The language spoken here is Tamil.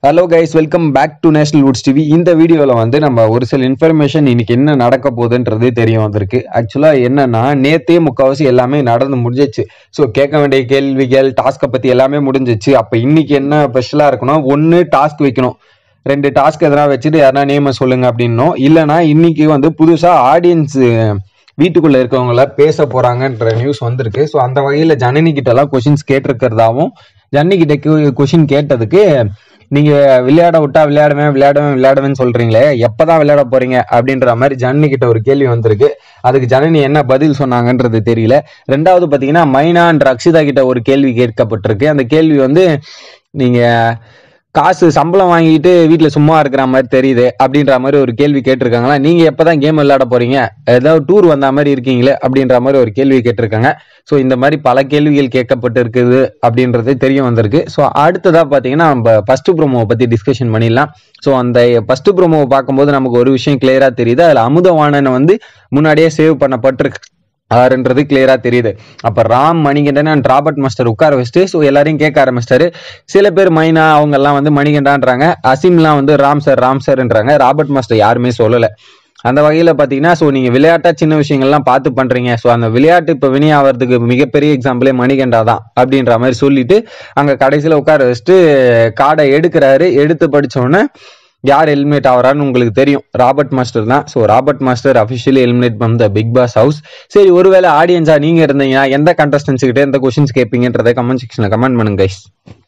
hello guys welcome back to National Woods TV இந்த வீடியோவில் வந்து நம்ம ஒரு சில இன்ஃபர்மேஷன் இன்னைக்கு என்ன நடக்க போகுதுன்றது தெரிய வந்திருக்கு ஆக்சுவலாக என்னன்னா நேத்தே முக்கால்வாசி எல்லாமே நடந்து முடிஞ்சிச்சு ஸோ கேட்க வேண்டிய கேள்விகள் டாஸ்க்கை பற்றி எல்லாமே முடிஞ்சிச்சு அப்போ இன்னைக்கு என்ன ஸ்பெஷலாக இருக்கணும் ஒன்று டாஸ்க் வைக்கணும் ரெண்டு டாஸ்க் எதனா வச்சுட்டு யாரா நேம சொல்லுங்க அப்படின்னும் இல்லைனா இன்னைக்கு வந்து புதுசாக ஆடியன்ஸ் வீட்டுக்குள்ள இருக்கவங்கள பேச போறாங்கன்ற நியூஸ் வந்திருக்கு ஸோ அந்த வகையில் ஜனனி கிட்ட எல்லாம் கொஷின்ஸ் கேட்டிருக்கிறதாவும் ஜனனி கிட்ட கொஷின் கேட்டதுக்கு நீங்க விளையாட விட்டா விளையாடுவேன் விளையாடுவேன் விளையாடுவேன்னு சொல்றீங்களே எப்பதான் விளையாட போறீங்க அப்படின்ற மாதிரி ஜனனி கிட்ட ஒரு கேள்வி வந்திருக்கு அதுக்கு ஜனனி என்ன பதில் சொன்னாங்கன்றது தெரியல ரெண்டாவது பாத்தீங்கன்னா மைனா என்ற அக்ஷிதா கிட்ட ஒரு கேள்வி கேட்கப்பட்டிருக்கு அந்த கேள்வி வந்து நீங்க காசு சம்பளம் வாங்கிட்டு வீட்ல சும்மா இருக்கிற மாதிரி தெரியுது அப்படின்ற மாதிரி ஒரு கேள்வி கேட்டிருக்காங்களா நீங்க எப்பதான் கேம் விளையாட போறீங்க ஏதாவது டூர் வந்த மாதிரி இருக்கீங்களே அப்படின்ற மாதிரி ஒரு கேள்வி கேட்டிருக்காங்க ஸோ இந்த மாதிரி பல கேள்விகள் கேட்கப்பட்டு இருக்குது அப்படின்றது தெரிய வந்திருக்கு ஸோ அடுத்ததா பாத்தீங்கன்னா நம்ம ஃபர்ஸ்ட் ப்ரோமோவை பத்தி டிஸ்கஷன் பண்ணிடலாம் ஸோ அந்த ஃபர்ஸ்ட் ப்ரோமோவை பார்க்கும்போது நமக்கு ஒரு விஷயம் கிளியரா தெரியுது அதுல அமுதவாணனை வந்து முன்னாடியே சேவ் பண்ணப்பட்டிருக்கு ஆறுன்றது கிளியரா தெரியுது அப்ப Ram Manikandan and Robert master உட்கார வச்சுட்டு ஸோ எல்லாரையும் கேட்க ஆரம்பிச்சிட்டாரு சில பேர் மைனா அவங்க எல்லாம் வந்து மணிகண்டான்றாங்க அசிம்லாம் வந்து ராம் சார் ராம் சார்ன்றாங்க ராபர்ட் மாஸ்டர் யாருமே சொல்லல அந்த வகையில பாத்தீங்கன்னா ஸோ நீங்க விளையாட்டா சின்ன விஷயங்கள்லாம் பார்த்து பண்றீங்க ஸோ அந்த விளையாட்டு இப்ப வினி ஆகிறதுக்கு மிகப்பெரிய எக்ஸாம்பிளே மணிகண்டா தான் அப்படின்ற மாதிரி சொல்லிட்டு அங்க கடைசியில உட்கார வச்சுட்டு கார்டை எடுக்கிறாரு எடுத்து படிச்ச உடனே யார் எலிமினேட் ஆகிறான்னு உங்களுக்கு தெரியும் ராபர்ட் மாஸ்டர் தான் so Robert master officially eliminate பண்ண த பிக் பாஸ் ஹவுஸ் சரி ஒருவேளை ஆடியன்ஸா நீங்க இருந்தீங்கன்னா எந்த கண்டஸ்டன்ஸ் கிட்ட எந்த கொஸ்டின்ஸ் கேட்பீங்கன்றதை கமெண்ட் செக்ஷன்ல கமெண்ட் பண்ணுங்க கைஸ்